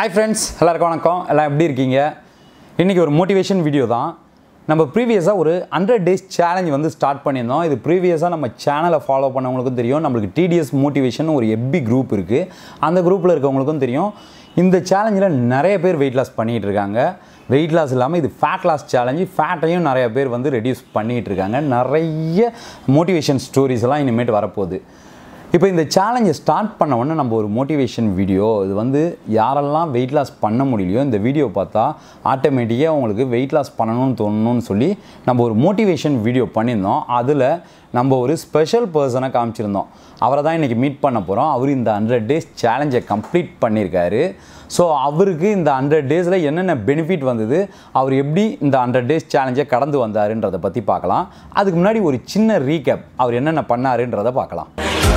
Hi friends எல்லாருக்கும் வணக்கம் எல்லாம் எப்படி இருக்கீங்க இன்றைக்கி ஒரு மோட்டிவேஷன் வீடியோ தான் நம்ம ப்ரீவியஸாக ஒரு ஹண்ட்ரட் டேஸ் சேலஞ்ச் வந்து ஸ்டார்ட் பண்ணியிருந்தோம் இது ப்ரீவியஸாக நம்ம சேனலை ஃபாலோ பண்ணவங்களுக்கும் தெரியும் நம்மளுக்கு டிடிஎஸ் மோட்டிவேஷன் ஒரு எப்பி குரூப் இருக்குது அந்த குரூப்பில் இருக்கவங்களுக்கும் தெரியும் இந்த சேலஞ்சில் நிறைய பேர் வெயிட் லாஸ் பண்ணிகிட்டு இருக்காங்க வெயிட் லாஸ் இல்லாமல் இது ஃபேட் லாஸ் சேலஞ்சு ஃபேட்டையும் நிறைய பேர் வந்து ரெடியூஸ் பண்ணிகிட்டு இருக்காங்க நிறைய மோட்டிவேஷன் ஸ்டோரிஸ் எல்லாம் இனிமேட்டு வரப்போகுது இப்போ இந்த சேலஞ்சை ஸ்டார்ட் பண்ண உடனே நம்ம ஒரு மோட்டிவேஷன் வீடியோ இது வந்து யாரெல்லாம் வெயிட் லாஸ் பண்ண முடியலையோ இந்த வீடியோ பார்த்தா ஆட்டோமேட்டிக்காக உங்களுக்கு வெயிட் லாஸ் பண்ணணும்னு தோணணும்னு சொல்லி நம்ம ஒரு மோட்டிவேஷன் வீடியோ பண்ணியிருந்தோம் அதில் நம்ம ஒரு ஸ்பெஷல் பர்சனை காமிச்சிருந்தோம் அவரை தான் இன்றைக்கி மீட் பண்ண போகிறோம் அவர் இந்த ஹண்ட்ரட் டேஸ் சேலஞ்சை கம்ப்ளீட் பண்ணியிருக்காரு ஸோ அவருக்கு இந்த ஹண்ட்ரட் டேஸில் என்னென்ன பெனிஃபிட் வந்தது அவர் எப்படி இந்த ஹண்ட்ரட் டேஸ் சேலஞ்சை கடந்து வந்தாருன்றதை பற்றி பார்க்கலாம் அதுக்கு முன்னாடி ஒரு சின்ன ரீகேப் அவர் என்னென்ன பண்ணாருன்றதை பார்க்கலாம்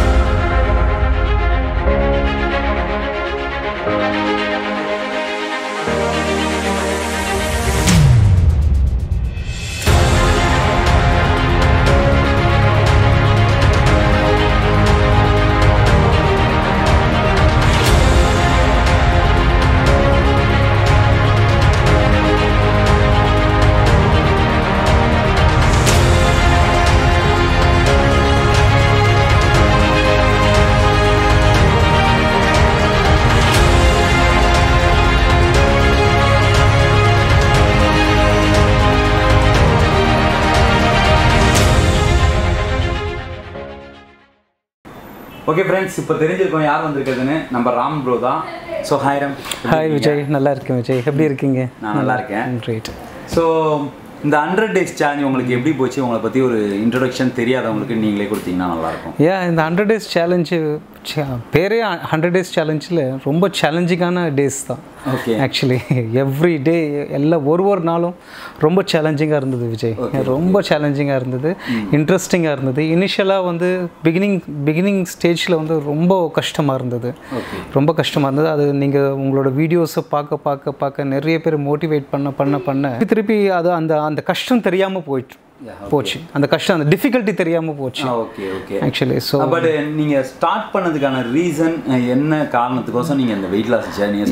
ஓகே ஃப்ரெண்ட்ஸ் இப்போ தெரிஞ்சிருக்கோம் யார் வந்திருக்கிறதுன்னு நம்ம ராம் ப்ரோ தான் so hi Ram hi Vijay நல்லா இருக்கேன் விஜய் எப்படி இருக்கீங்க நான் நல்லா இருக்கேன் ரைட் ஸோ இந்த ஹண்ட்ரட் டேஸ் சேலஞ்ச் உங்களுக்கு எப்படி போச்சு உங்களை பற்றி ஒரு இன்ட்ரடக்ஷன் தெரியாதவங்களுக்கு நீங்களே கொடுத்தீங்கன்னா நல்லாயிருக்கும் ஏன் இந்த ஹண்ட்ரட் டேஸ் சேலஞ்சு பேரே ஹண்ட்ரட் டேஸ் சேலஞ்சில் ரொம்ப சேலஞ்சிங்கான டேஸ் தான் ஓகே ஆக்சுவலி எவ்ரி டே எல்லா ஒரு ஒரு நாளும் ரொம்ப சேலஞ்சிங்காக இருந்தது விஜய் ரொம்ப சேலஞ்சிங்காக இருந்தது இன்ட்ரெஸ்டிங்காக இருந்தது இனிஷியலாக வந்து பிகினிங் பிகினிங் ஸ்டேஜில் வந்து ரொம்ப கஷ்டமாக இருந்தது ஓகே ரொம்ப கஷ்டமாக இருந்தது அது நீங்கள் உங்களோட வீடியோஸை பார்க்க பார்க்க பார்க்க நிறைய பேர் மோட்டிவேட் பண்ண பண்ண பண்ண திருப்பி அது அந்த அந்த கஷ்டம் தெரியாமல் போயிட்டு போச்சு அந்த கஷ்டம் அந்த டிஃபிகல்ட்டி தெரியாமல் போச்சு okay okay actually so but நீங்கள் ஸ்டார்ட் பண்ணதுக்கான ரீசன் என்ன காரணத்துக்கோசம் நீங்கள் இந்த வெயிட் லாஸ் ஜேர்னியை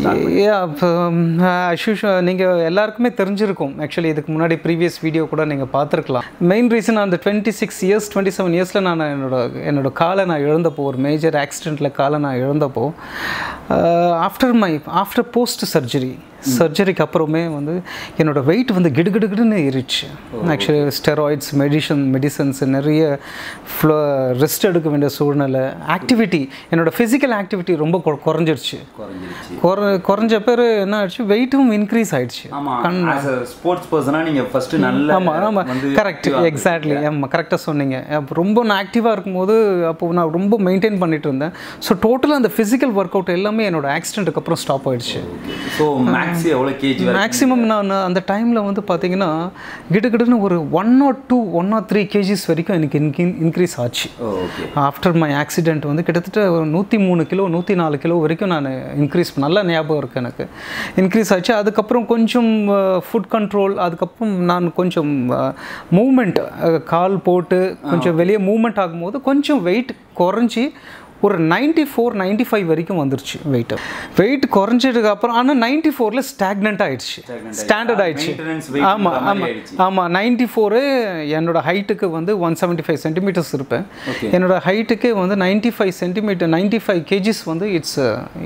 ஸ்டார்ட் நீங்கள் எல்லாருக்குமே தெரிஞ்சிருக்கும் ஆக்சுவலி இதுக்கு முன்னாடி ப்ரீவியஸ் வீடியோ கூட நீங்கள் பார்த்துருக்கலாம் மெயின் ரீசன் அந்த twenty six years twenty seven இயர்ஸில் நான் என்னோட என்னோட காலை நான் இழந்தப்போ ஒரு மேஜர் ஆக்சிடெண்ட்டில் காலை நான் இழந்தப்போ after my after post surgery சர்ஜரிக்கு அப்புறமே வந்து என்னோட வெயிட் வந்து கிடுகிடுகிடுன்னு ஏறிச்சு ஆக்சுவலி ஸ்டெராய்ட்ஸ் மெடிசன் மெடிசன்ஸ் நிறைய ஃப்ளோ ரெஸ்ட் எடுக்க வேண்டிய சூழ்நிலை ஆக்டிவிட்டி என்னோட ஃபிசிக்கல் ஆக்டிவிட்டி ரொம்ப கொ- குறைஞ்சிருச்சு குறைஞ்சிருச்சு குறை குறைஞ்ச பேர் என்ன ஆயிடுச்சு வெயிட்டும் இன்க்ரீஸ் ஆயிடுச்சு ஆமாம் ஆஸ் அ ஸ்போர்ட்ஸ் பர்சனாக நீங்கள் ஃபஸ்ட்டு நல்ல ஆமாம் ஆமாம் வந்து கரெக்ட் எக்ஸாக்ட்லி ஆமாம் கரெக்டாக சொன்னீங்க அப்போ ரொம்ப நான் ஆக்டிவாக இருக்கும்போது அப்போ நான் ரொம்ப மெயின்டைன் பண்ணிட்டு இருந்தேன் ஸோ டோட்டலாக அந்த ஃபிசிக்கல் ஒர்க் அவுட் எல்லாமே என்னோட ஆக்சிடென்ட்டுக்கு அப்புறம் ஸ்டாப் ஆயிடுச்சு ஸோ மேக்ஸ் எவ்வளோ கேஜி வரை மேக்ஸிமம் நான் அந்த டைமில் வந்து பார்த்தீங்கன்னா கிட்டத்தட்ட ஒரு one nought two one nought three KGs வரைக்கும் எனக்கு இன்க்ரீஸ் ஆச்சு ஓகே ஆஃப்டர் மை ஆக்சிடென்ட் வந்து கிட்டத்தட்ட ஒரு நூற்றி மூணு கிலோ நூற்றி நாலு கிலோ வரைக்கும் நான் இன்க்ரீஸ் நல்ல ஞாபகம் இருக்குது எனக்கு இன்க்ரீஸ் ஆச்சு அதுக்கப்புறம் கொஞ்சம் ஃபுட் கண்ட்ரோல் அதுக்கப்புறம் நான் கொஞ்சம் மூமெண்ட் கால் போட்டு கொஞ்சம் வெளியே மூமெண்ட் ஆகும்போது கொஞ்சம் வெயிட் குறைஞ்சி ஒரு நைன்ட்டி ஃபோர் நைன்ட்டி ஃபைவ் வரைக்கும் வந்துருச்சு வெயிட் வெயிட் குறைஞ்சதுக்கு அப்புறம் ஆனால் நைன்ட்டி ஃபோரில் ஸ்டாக்னண்ட் ஆயிடுச்சு ஸ்டாண்டர்ட் ஆயிடுச்சு Maintenance weight ஆமாம் இந்த மாதிரி ஆமாம் ஆயிடுச்சு. ஆமாம் நைன்ட்டி ஃபோரு என்னோட ஹைட்டுக்கு வந்து ஒன் செவன்ட்டி ஃபைவ் சென்டிமீட்டர்ஸ் இருப்பேன் Okay. என்னோட ஹைட்டுக்கு வந்து ninety five centimetre ninety five KGs வந்து இட்ஸ்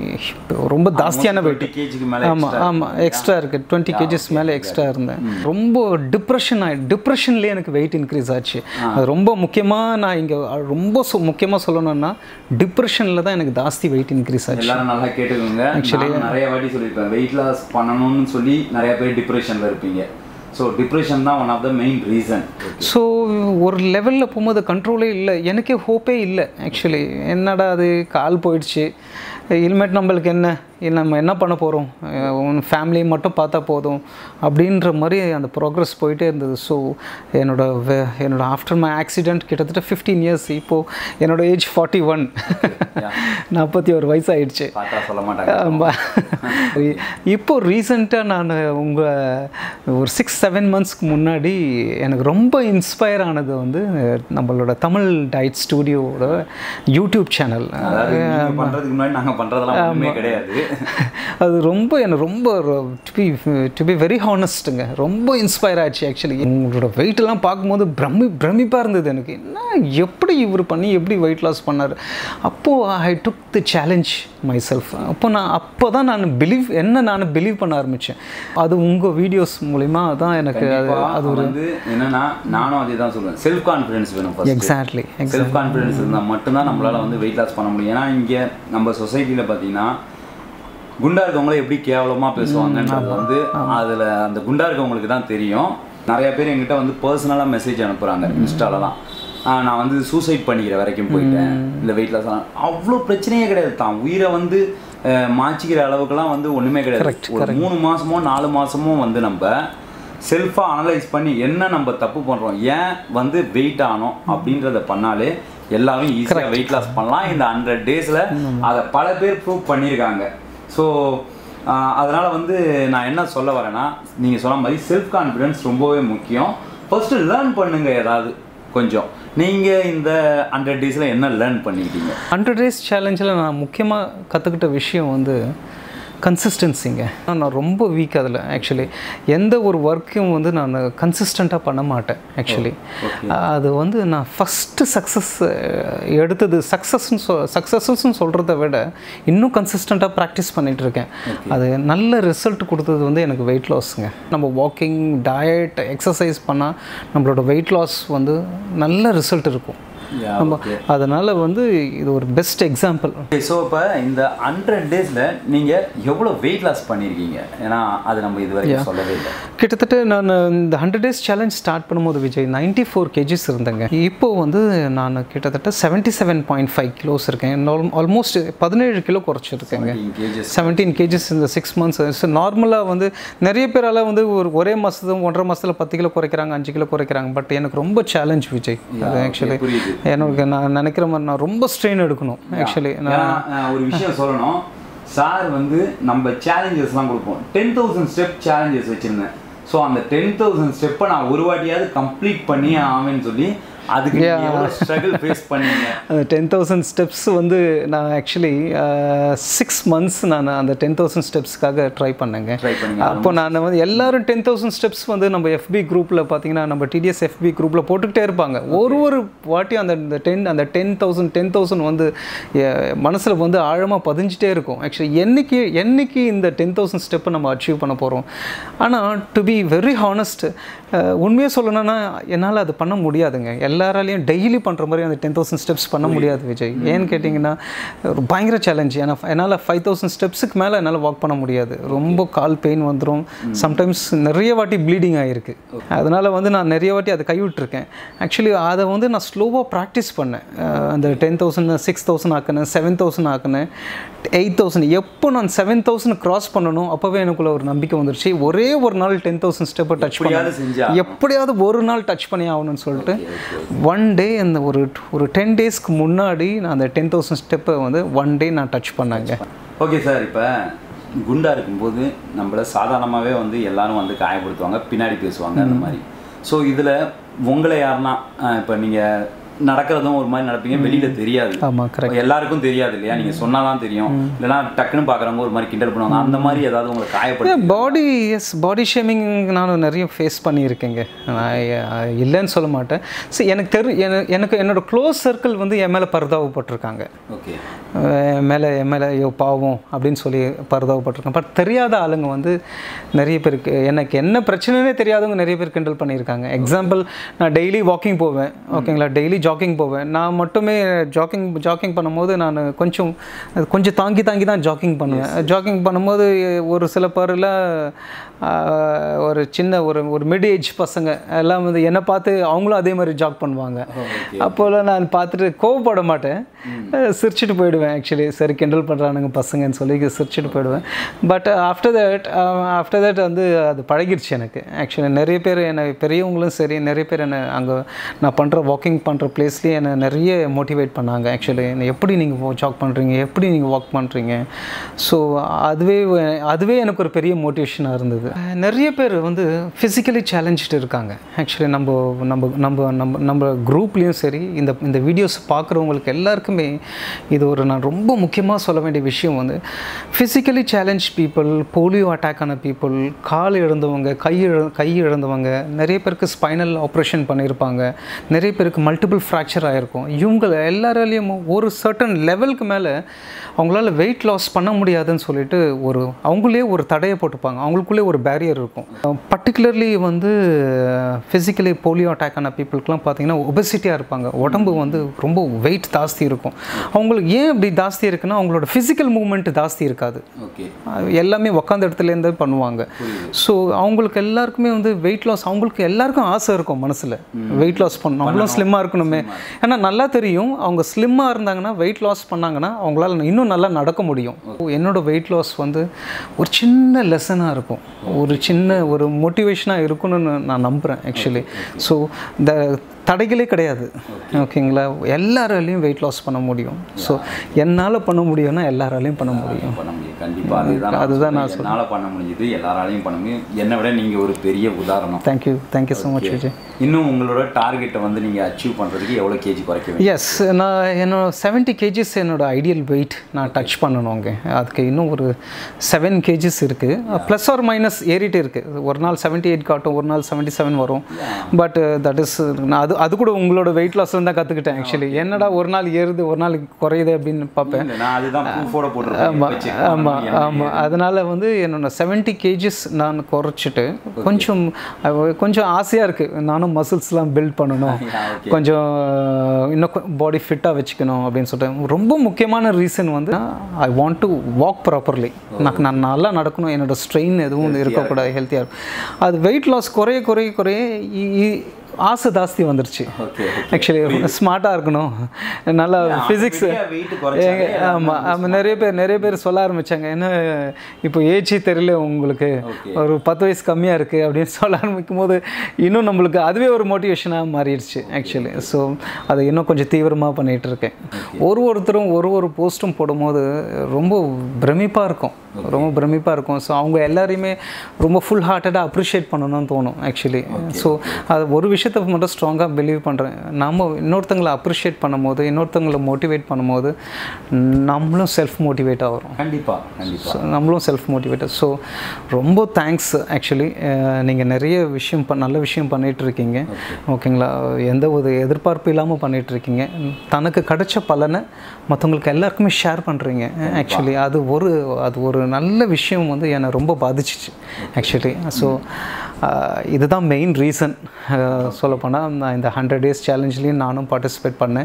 ரொம்ப ஜாஸ்தியான வெயிட் டுவெண்ட்டி கேஜிக்கு மேலே ஆமாம் ஆமாம் எக்ஸ்ட்ரா இருக்குது டுவெண்ட்டி கேஜிஸ் மேலே எக்ஸ்ட்ரா இருந்தேன் ரொம்ப டிப்ரெஷன் ஆகி டிப்ரெஷன்லேயே எனக்கு வெயிட் இன்க்ரீஸ் ஆச்சு அது ரொம்ப முக்கியமாக நான் இங்கே ரொம்ப சொ முக்கியமாக சொல்லணும்னா டிப்ரெஷனில் தான் எனக்கு ஜாஸ்தி வெயிட் இன்க்ரீஸ் ஆச்சு எல்லாரும் நல்லா கேட்டுக்கோங்க நான் நிறைய வாட்டி சொல்லியிருப்பேன் வெயிட் லாஸ் பண்ணணும்னு சொல்லி நிறைய பேர் டிப்ரெஷனில் இருப்பீங்க ஸோ டிப்ரெஷன் தான் one of the main reason so ஒரு லெவலில் போகும்போது கண்ட்ரோலே இல்லை எனக்கே ஹோப்பே இல்லை ஆக்சுவலி என்னடா அது கால் போயிடுச்சு இனிமேட் நம்மளுக்கு என்ன இது நம்ம என்ன பண்ண போகிறோம் உன் ஃபேமிலியை மட்டும் பார்த்தா போதும் அப்படின்ற மாதிரி அந்த ப்ரோக்ரஸ் போயிட்டே இருந்தது ஸோ என்னோட வே- என்னோட ஆஃப்டர் மை ஆக்சிடெண்ட் கிட்டத்தட்ட ஃபிஃப்டீன் இயர்ஸ் இப்போது என்னோட ஏஜ் ஃபார்ட்டி ஒன் நாற்பத்தி ஒரு வயசு ஆயிடுச்சு பார்த்தா சொல்ல மாட்டாங்க ஆமா. இப்போ ரீசெண்டாக நான் உங்கள் ஒரு சிக்ஸ் செவன் மந்த்ஸ்க்கு முன்னாடி எனக்கு ரொம்ப இன்ஸ்பயர் ஆனது வந்து நம்மளோட தமிழ் டயட் ஸ்டூடியோட யூடியூப் சேனல் அதாவது நீங்க பண்றதுக்கு முன்னாடி நாங்க பண்ணுறதெல்லாம் ஒன்றுமே கிடையாது அது ரொம்ப எனக்கு ரொம்ப to be to be very ஹானஸ்ட்டுங்க ரொம்ப இன்ஸ்பயர் ஆச்சு ஆக்சுவலி உங்களோட வெயிட்டெல்லாம் பார்க்கும்போது பிரமி பிரமிப்பாக இருந்தது எனக்கு என்ன எப்படி இவர் பண்ணி எப்படி வெயிட் லாஸ் பண்ணார் அப்போது I took the challenge myself அப்போ நான் அப்போ தான் நான் பிலீவ் என்ன நான் பிலீவ் பண்ண ஆரம்பித்தேன் அது உங்கள் வீடியோஸ் மூலிமா தான் எனக்கு அது கண்டிப்பா வந்து என்னன்னா நானும் அதே தான் சொல்லுவேன் செல்ஃப் கான்ஃபிடன்ஸ் வேணும் ஃபர்ஸ்ட் எக்ஸாக்ட்லி செல்ஃப் கான்ஃபிடன்ஸ் இருந்தால் மட்டும்தான் நம்மளால வந்து வெயிட் லாஸ் பண்ண முடியும் ஏன்னா இங்கே நம்ம சொசைட்டியில் பார்த்தீங்கன்னா குண்டா இருக்கவங்கள எப்படி கேவலமாக பேசுவாங்கன்றது வந்து அதில் அந்த குண்டா இருக்கவங்களுக்கு தான் தெரியும் நிறைய பேர் என்கிட்ட வந்து பர்சனலாக மெசேஜ் அனுப்புகிறாங்க இன்ஸ்டாலலாம் நான் வந்து சூசைட் பண்ணிக்கிற வரைக்கும் போயிட்டேன் இல்லை வெயிட் லாஸ் அவ்வளோ பிரச்சனையே கிடையாது தான் உயிரை வந்து அஹ், மாச்சிக்கிற அளவுக்குலாம் வந்து ஒன்றுமே கிடையாது ஒரு மூணு மாசமோ நாலு மாசமோ வந்து நம்ம செல்ஃபாக அனலைஸ் பண்ணி என்ன நம்ம தப்பு பண்ணுறோம் ஏன் வந்து வெயிட் ஆனோம் அப்படின்றத பண்ணாலே எல்லாரும் ஈஸியாக வெயிட் லாஸ் பண்ணலாம் இந்த ஹண்ட்ரட் டேஸில் அதை பல பேர் ப்ரூவ் பண்ணியிருக்காங்க ஸோ அதனால் வந்து நான் என்ன சொல்ல வரேன்னா நீங்கள் சொன்ன மாதிரி செல்ஃப் கான்ஃபிடன்ஸ் ரொம்பவே முக்கியம் ஃபர்ஸ்ட்டு லேர்ன் பண்ணுங்க ஏதாவது கொஞ்சம் நீங்கள் இந்த ஹண்ட்ரட் டேஸில் என்ன லேர்ன் பண்ணிக்கிட்டீங்க ஹண்ட்ரட் டேஸ் சேலஞ்சில் நான் முக்கியமாக கற்றுக்கிட்ட விஷயம் வந்து கன்சிஸ்டன்சிங்க நான் ரொம்ப வீக் அதில் ஆக்சுவலி எந்த ஒரு ஒர்க்கையும் வந்து நான் கன்சிஸ்டண்ட்டாக பண்ண மாட்டேன் ஆக்சுவலி அது வந்து நான் ஃபஸ்ட்டு சக்ஸஸ் எடுத்தது சக்ஸஸ்ன்னு சொ சக்ஸஸ்ன்னு சொல்கிறத விட இன்னும் கன்சிஸ்டண்ட்டாக ப்ராக்டிஸ் பண்ணிகிட்டு இருக்கேன் அது நல்ல ரிசல்ட் கொடுத்தது வந்து எனக்கு வெயிட் லாஸுங்க நம்ம வாக்கிங் டயட் எக்ஸசைஸ் பண்ணால் நம்மளோட வெயிட் லாஸ் வந்து நல்ல ரிசல்ட் இருக்கும் நம்ம அதனால் வந்து இது ஒரு பெஸ்ட் எக்ஸாம்பிள் ஸோ இப்போ இந்த ஹண்ட்ரட் டேஸில் நீங்கள் எவ்வளோ வெயிட் லாஸ் பண்ணியிருக்கீங்க ஏன்னா அது நம்ம இது வரைக்கும் சொல்லவே இல்லை கிட்டத்தட்ட நான் இந்த ஹண்ட்ரட் டேஸ் சேலஞ்ச் ஸ்டார்ட் பண்ணும்போது விஜய் நைன்டி ஃபோர் கேஜிஸ் இருந்தேங்க இப்போ வந்து நான் கிட்டத்தட்ட seventy seven point five kilos இருக்கேன் ஆல்மோஸ்ட் பதினேழு கிலோ குறைச்சிருக்கேங்க கேஜஸ் செவன்டீன் கேஜஸ் இந்த சிக்ஸ் மந்த்ஸ் நார்மலாக வந்து நிறைய பேரால் வந்து ஒரு ஒரே மாதத்துல ஒன்றரை மாதத்தில் பத்து கிலோ குறைக்கிறாங்க அஞ்சு கிலோ குறைக்கிறாங்க பட் எனக்கு ரொம்ப சேலஞ்ச் விஜய் அது ஆக்சுவலி புரியுது எனக்கு நான் நினைக்கிற மாதிரி நான் ரொம்ப ஸ்ட்ரெயின் எடுக்கணும் ஆக்சுவலி நான் ஏன்னா, நான் ஒரு விஷயம் சொல்லணும் சார் வந்து நம்ம சேலஞ்சஸ்லாம் கொடுப்போம் டென் தௌசண்ட் ஸ்டெப் சேலஞ்சஸ் வச்சுருந்தேன் ஸோ அந்த டென் தௌசண்ட் ஸ்டெப்பை நான் ஒரு வாட்டியாவது கம்ப்ளீட் பண்ணி ஆவேன்னு சொல்லி அதுக்கு நீங்க எவ்வளோ ஸ்ட்ரகிள் ஃபேஸ் பண்ணீங்க அந்த டென் தௌசண்ட் ஸ்டெப்ஸ் வந்து நான் ஆக்சுவலி சிக்ஸ் மந்த்ஸ் நான் அந்த டென் தௌசண்ட் ஸ்டெப்ஸ்க்காக ட்ரை பண்ணேங்க ட்ரை பண்ணீங்க அப்போ நான் வந்து எல்லாரும் டென் தௌசண்ட் ஸ்டெப்ஸ் வந்து நம்ம எஃபி குரூப்பில் பார்த்தீங்கன்னா நம்ம டிடிஎஸ் எஃபி குரூப்பில் போட்டுக்கிட்டே இருப்பாங்க ஒரு ஒரு வாட்டியும் அந்த டென் அந்த டென் தௌசண்ட் டென் தௌசண்ட் வந்து மனசில் வந்து ஆழமாக பதிஞ்சிட்டே இருக்கும் ஆக்சுவலி என்னைக்கு என்னைக்கு இந்த டென் தௌசண்ட் ஸ்டெப்பை நம்ம அச்சீவ் பண்ண போகிறோம் ஆனால் டு பி வெரி ஹானஸ்ட் உண்மையாக சொல்லணும்னா என்னால் அது பண்ண முடியாதுங்க எல்லாராலையும் டெய்லி பண்ணுற மாதிரி அந்த டென் தௌசண்ட் ஸ்டெப்ஸ் பண்ண முடியாது விஜய் ஏன்னு கேட்டிங்கன்னா ஒரு பயங்கர சேலஞ்ச் ஏன்னா என்னால் ஃபைவ் தௌசண்ட் ஸ்டெப்ஸுக்கு மேலே என்னால் வாக் பண்ண முடியாது ரொம்ப கால் பெயின் வந்துடும் சம்டைம்ஸ் நிறைய வாட்டி ப்ளீடிங் ஆகிருக்கு அதனால் வந்து நான் நிறைய வாட்டி அதை கைவிட்டிருக்கேன் ஆக்சுவலி அதை வந்து நான் ஸ்லோவாக ப்ராக்டிஸ் பண்ணேன் அஹ் அந்த டென் தௌசண்ட் சிக்ஸ் தௌசண்ட் ஆக்கினேன் செவன் தௌசண்ட் ஆக்கினேன் எயிட் தௌசண்ட் எப்போ நான் செவன் தௌசண்ட் கிராஸ் பண்ணணும் அப்போவே எனக்குள்ள ஒரு நம்பிக்கை வந்துருச்சு ஒரே ஒரு நாள் டென் தௌசண்ட் ஸ்டெப்பை டச் எப்படியாவது பண்ண செஞ்சா எப்படியாவது ஒரு நாள் டச் பண்ணி ஆகணும்னு சொல்லிட்டு ஒன் டே அந்த ஒரு ஒரு டென் டேஸ்க்கு முன்னாடி நான் அந்த டென் தௌசண்ட் ஸ்டெப்பை வந்து ஒன் டே நான் டச் பண்ணேங்க ஓகே சார் இப்போ குண்டா இருக்கும்போது நம்மள சாதாரணமாகவே வந்து எல்லாரும் வந்து காயப்படுத்துவாங்க பின்னாடி பேசுவாங்க அந்த மாதிரி ஸோ இதில் உங்களை யாருன்னா இப்போ நீங்கள் நடக்கிறதும் ஒரு மாதிரி நடப்பீங்க வெளியில தெரியாது ஆமாம் கரெக்ட் எல்லாருக்கும் தெரியாது இல்லையா நீங்க சொன்னாதான் தெரியும் இல்லைன்னா டக்குன்னு பார்க்குறவங்க ஒரு மாதிரி கிண்டல் பண்ணுவாங்க அந்த மாதிரி ஏதாவது உங்களை காயப்படுத்தி பாடி எஸ் பாடி ஷேமிங் நானும் நிறைய ஃபேஸ் பண்ணியிருக்கேங்க நான் அஹ், இல்லைன்னு சொல்ல மாட்டேன் சரி எனக்கு தெரு என- எனக்கு என்னோட க்ளோஸ் சர்க்கிள் வந்து என் மேலே பரிதாபப்பட்டிருக்காங்க ஓகே என் மேலே என் மேலே ஐயோ பாவம் அப்படின்னு சொல்லி பரிதாபப்பட்டிருக்கேன் பட் தெரியாத ஆளுங்க வந்து நிறைய பேருக்கு எனக்கு என்ன பிரச்சனைனே தெரியாதவங்க நிறைய பேர் கிண்டல் பண்ணியிருக்காங்க எக்ஸாம்பிள் நான் டெய்லி வாக்கிங் போவேன் ஓகேங்களா டெய்லி ஜாக்கிங் போவேன் நான் மட்டுமே ஜாக்கிங் ஜாக்கிங் பண்ணும்போது நான் கொஞ்சம் கொஞ்சம் தாங்கி தாங்கி தான் ஜாக்கிங் பண்ணுவேன் ஜாக்கிங் பண்ணும்போது ஒரு சில பேரில் ஒரு சின்ன ஒரு ஒரு மிட் ஏஜ் பசங்க எல்லாம் வந்து என்னை பார்த்து அவங்களும் அதே மாதிரி ஜாக் பண்ணுவாங்க அப்போல்லாம் நான் பார்த்துட்டு கோவப்பட மாட்டேன் அஹ் சிரிச்சிட்டு போயிடுவேன் ஆக்சுவலி சரி கிண்டல் பண்ணுறானுங்க பசங்கன்னு சொல்லி சிரிச்சிட்டு போயிடுவேன் but after that after that வந்து அது பழகிருச்சு எனக்கு ஆக்சுவலி நிறைய பேர் என்னை பெரியவங்களும் சரி நிறைய பேர் என்னை அங்கே நான் பண்ணுற வாக்கிங் பண்ணுற பிளேஸ்லேயே என்னை நிறைய மோட்டிவேட் பண்ணாங்க ஆக்சுவலி எப்படி நீங்கள் ஜாக் பண்ணுறீங்க எப்படி நீங்கள் வாக் பண்ணுறீங்க ஸோ அதுவே அதுவே எனக்கு ஒரு பெரிய மோட்டிவேஷனாக இருந்தது நிறைய பேர் வந்து ஃபிசிக்கலி சேலஞ்சிட்டு இருக்காங்க ஆக்சுவலி நம்ம நம்ம நம்ம நம்ம நம்ம குரூப்லேயும் சரி இந்த இந்த வீடியோஸ் பார்க்குறவங்களுக்கு எல்லாருக்குமே இது ஒரு நான் ரொம்ப முக்கியமாக சொல்ல வேண்டிய விஷயம் வந்து physically challenge people polio attack ஆன பீப்புள் கால் இழந்தவங்க கை இழ கை இழந்தவங்க நிறைய பேருக்கு ஸ்பைனல் ஆப்ரேஷன் பண்ணியிருப்பாங்க நிறைய பேருக்கு மல்டிபிள் ஃப்ராக்சர் ஆகிருக்கும் இவங்க எல்லாராலையும் ஒரு சர்டன் லெவலுக்கு மேலே அவங்களால வெயிட் லாஸ் பண்ண முடியாதுன்னு சொல்லிட்டு ஒரு அவங்களே ஒரு தடையை போட்டுப்பாங்க அவங்களுக்குள்ளே ஒரு பேரியர் இருக்கும் பர்டிகுலர்லி வந்து ஃபிசிக்கலி போலியோ அட்டாக் ஆன பீப்புளுக்குலாம் பார்த்தீங்கன்னா ஒபெசிட்டியாக இருப்பாங்க உடம்பு வந்து ரொம்ப வெயிட் ஜாஸ்தி இருக்கும் அவங்களுக்கு ஏன் இப்படி ஜாஸ்தி இருக்குன்னா அவங்களோட ஃபிசிக்கல் மூவ்மெண்ட் ஜாஸ்தி இருக்காது ஓகே அது எல்லாமே உக்காந்த இடத்துலேருந்து பண்ணுவாங்க ஸோ அவங்களுக்கு எல்லாருக்குமே வந்து வெயிட் லாஸ் அவங்களுக்கு எல்லாருக்கும் ஆசை இருக்கும் மனசில் வெயிட் லாஸ் பண்ணணும் நம்மளும் ஸ்லிம்மாக இருக்கணுமே ஏன்னா நல்லா தெரியும் அவங்க ஸ்லிம்மாக இருந்தாங்கன்னா வெயிட் லாஸ் பண்ணாங்கன்னா அவங்களால இன்னும் நல்லா நடக்க முடியும் என்னோட வெயிட் லாஸ் வந்து ஒரு சின்ன லெசனாக இருக்கும் ஒரு சின்ன ஒரு மோட்டிவேஷனாக இருக்கும்னு நான் நம்புகிறேன் ஆக்சுவலி ஸோ இந்த தடைகளே கிடையாது ஓகேங்களா எல்லாராலையும் வெயிட் லாஸ் பண்ண முடியும் ஸோ என்னால் பண்ண முடியும்னா எல்லாராலையும் பண்ண முடியும் பண்ண முடியும் கண்டிப்பா அதுதான் அதுதான் நான் என்னால் பண்ண முடியுது எல்லாராலையும் பண்ண முடியும் என்னை விட நீங்க ஒரு பெரிய உதாரணம் thank you thank you so much Vijay இன்னும் உங்களோட டார்கெட்டை வந்து நீங்க அச்சீவ் பண்றதுக்கு எவ்வளவு கேஜி குறைக்க வேண்டும் எஸ் நான் என்னோட செவன்ட்டி கேஜிஸ் என்னோட ஐடியல் வெயிட் நான் டச் பண்ணணுங்க அதுக்கு இன்னும் ஒரு செவன் கேஜிஸ் இருக்குது ப்ளஸ் ஆர் மைனஸ் ஏறிட்டே இருக்குது ஒரு நாள் செவன்ட்டி எயிட் காட்டும் ஒரு நாள் செவன்ட்டி செவன் வரும் பட் தட் இஸ் நான் அது அது கூட உங்களோட வெயிட் லாஸ் தான் கற்றுக்கிட்டேன் ஆக்சுவலி என்னடா ஒரு நாள் ஏறுது ஒரு நாள் குறையுது அப்படின்னு பார்ப்பேன் இல்ல, நான் அதுதான் ப்ரூஃபோட போட்டிருக்கேன் ஆமாம் ஆமாம் அதனால் வந்து என்னோட செவன்ட்டி கேஜிஸ் நான் குறைச்சிட்டு கொஞ்சம் அஹ், கொஞ்சம் ஆசையாக இருக்குது நானும் மசில்ஸ்லாம் பில்ட் பண்ணணும் கொஞ்சம் இன்னும் பாடி ஃபிட்டாக வச்சுக்கணும் அப்படின்னு சொல்லிட்டு ரொம்ப முக்கியமான ரீசன் வந்து I want to walk properly நான் நான் நல்லா நடக்கணும் என்னோட ஸ்ட்ரெயின் எதுவும் இருக்கக்கூடாது ஹெல்த்தியாக இருக்கும் அது வெயிட் லாஸ் குறைய குறைய குறைய இ- இ- ஆசை ஜாஸ்தி வந்துருச்சு ஓகே ஆக்சுவலி ஸ்மார்ட்டாக இருக்கணும் நல்லா ஃபிசிக்ஸ் வெயிட் குறைச்சாலே ஆமாம் ஆமாம் நிறைய பேர் நிறைய பேர் சொல்ல ஆரம்பிச்சாங்க என்ன இப்போ ஏஜி தெரியல உங்களுக்கு ஒரு பத்து வயசு கம்மியாக இருக்குது அப்படின்னு சொல்ல ஆரம்பிக்கும் போது இன்னும் நம்மளுக்கு அதுவே ஒரு மோட்டிவேஷனாக மாறிடுச்சு ஆக்சுவலி ஸோ அதை இன்னும் கொஞ்சம் தீவிரமாக பண்ணிகிட்டு இருக்கேன் ஒரு ஒருத்தரும் ஒரு ஒரு போஸ்ட்டும் போடும்போது ரொம்ப பிரமிப்பாக இருக்கும் ரொம்ப பிரமிப்பாக இருக்கும் ஸோ அவங்க எல்லாரையுமே ரொம்ப ஃபுல் ஹார்ட்டடாக அப்ரிஷியேட் பண்ணணும்னு தோணும் ஆக்சுவலி ஸோ அது ஒரு விஷயத்தை மட்டும் ஸ்ட்ராங்காக பிலீவ் பண்ணுறேன் நம்ம இன்னொருத்தங்களை அப்ரிஷியேட் பண்ணும்போது இன்னொருத்தங்களை மோட்டிவேட் பண்ணும்போது நம்மளும் செல்ஃப் மோட்டிவேட் ஆகிறோம் கண்டிப்பா கண்டிப்பா ஸோ நம்மளும் செல்ஃப் மோட்டிவேட்டட் ஸோ ரொம்ப தேங்க்ஸ் ஆக்சுவலி நீங்கள் நிறைய விஷயம் ப நல்ல விஷயம் பண்ணிட்டு இருக்கீங்க ஓகேங்களா எந்த ஒரு எதிர்பார்ப்பு இல்லாமல் பண்ணிட்டு இருக்கீங்க தனக்கு கிடைச்ச பலனை மற்றவங்களுக்கு எல்லாருக்குமே ஷேர் பண்ணுறீங்க ஆக்சுவலி அது ஒரு அது ஒரு நல்ல விஷயம் வந்து என்னை ரொம்ப பாதிச்சிச்சு ஆக்சுவலி ஸோ இதுதான் மெயின் ரீசன் சொல்லப்போனால் நான் இந்த ஹண்ட்ரட் டேஸ் சேலஞ்ச்லேயும் நானும் பார்ட்டிசிபேட் பண்ணேன்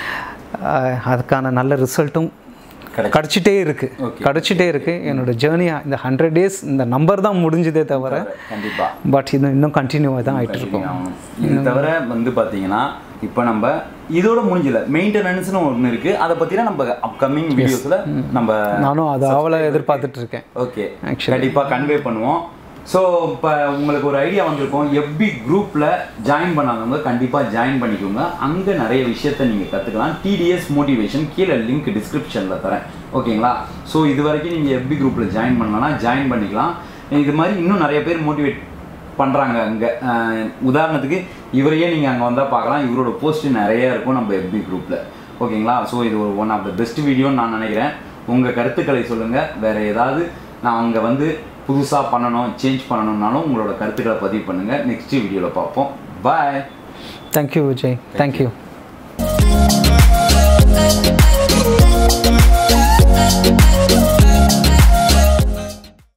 அஹ், அதுக்கான நல்ல ரிசல்ட்டும் கிடைச்சு. கிடச்சிட்டே இருக்கு கிடச்சிட்டே இருக்கு என்னோட ஜேர்னி இந்த ஹண்ட்ரட் டேஸ் இந்த நம்பர் தான் முடிஞ்சதே தவிர கண்டிப்பா பட் இது இன்னும் கண்டினியூவாக தான் ஆகிட்டு இருக்கும் ஆகணும். இது தவிர வந்து பார்த்தீங்கன்னா இப்போ நம்ம இதோட முடிஞ்சல மெயின்டெனன்ஸ்னு ஒன்று இருக்கு அதை பற்றினா நம்ம அப்கமிங் வீடியோஸில் நம்ம நானும் அதை ஆவலை எதிர்பார்த்துட்டு இருக்கேன் ஓகே கண்டிப்பாக கன்வே பண்ணுவோம் ஸோ இப்போ உங்களுக்கு ஒரு ஐடியா வந்திருக்கும் எஃபி குரூப்பில் ஜாயின் பண்ணாதவங்க கண்டிப்பாக ஜாயின் பண்ணிக்கோங்க அங்கே நிறைய விஷயத்த நீங்கள் கற்றுக்கலாம் டிடிஎஸ் மோட்டிவேஷன் கீழே லிங்க் டிஸ்கிரிப்ஷனில் தரேன் ஓகேங்களா ஸோ இது வரைக்கும் நீங்கள் எஃபி குரூப்பில் ஜாயின் பண்ணலன்னா ஜாயின் பண்ணிக்கலாம் இது மாதிரி இன்னும் நிறைய பேர் மோட்டிவேட் பண்ணுறாங்க அங்கே உதாரணத்துக்கு இவரையே நீங்கள் அங்கே வந்தால் பார்க்கலாம் இவரோட போஸ்ட் நிறைய இருக்கும் நம்ம எஃபி குரூப்பில் ஓகேங்களா ஸோ இது ஒரு ஒன் ஆஃப் த பெஸ்ட் வீடியோன்னு நான் நினைக்கிறேன் உங்கள் கருத்துக்களை சொல்லுங்கள் வேறு ஏதாவது நான் அங்கே வந்து புதுசாக பண்ணணும் சேஞ்ச் பண்ணணும்னாலும் உங்களோட கருத்துக்களை பதிவு பண்ணுங்கள் நெக்ஸ்ட் வீடியோவில் பார்ப்போம் பாய் தேங்க்யூ விஜய் தேங்க்யூ